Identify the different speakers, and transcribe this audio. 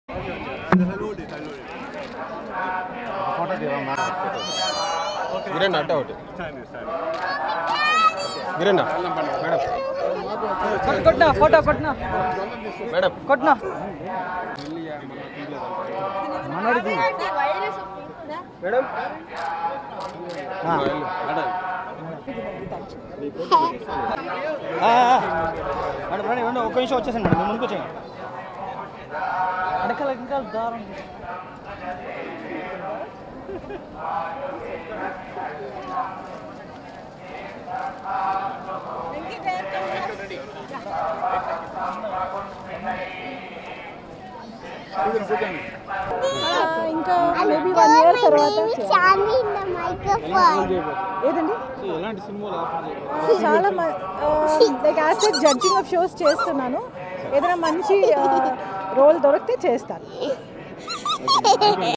Speaker 1: గిరండి అట్ట ఒకటి గిరండి మేడం
Speaker 2: కొట్టినా ఫోటో కొట్టినా
Speaker 1: మేడం
Speaker 2: కొట్టినా మనోడిది
Speaker 1: మేడం
Speaker 2: మేడం రండి రండి ఒక్క నిమిషం వచ్చేసాను మేడం ముందుకు వచ్చేయండి అడకల ఇంకా దారం
Speaker 3: ఇంకా మేబీ వన్ ఇయర్ తర్వాత
Speaker 4: చాందీ ఇన్ ద మైక్రోఫోన్
Speaker 3: ఏదండి
Speaker 2: ఎలాంటి సినిమాలు
Speaker 3: చాలా like as judging of shows చేస్తున్నాను ఏదైనా మంచి రోల్ దొరికితే చేస్తాను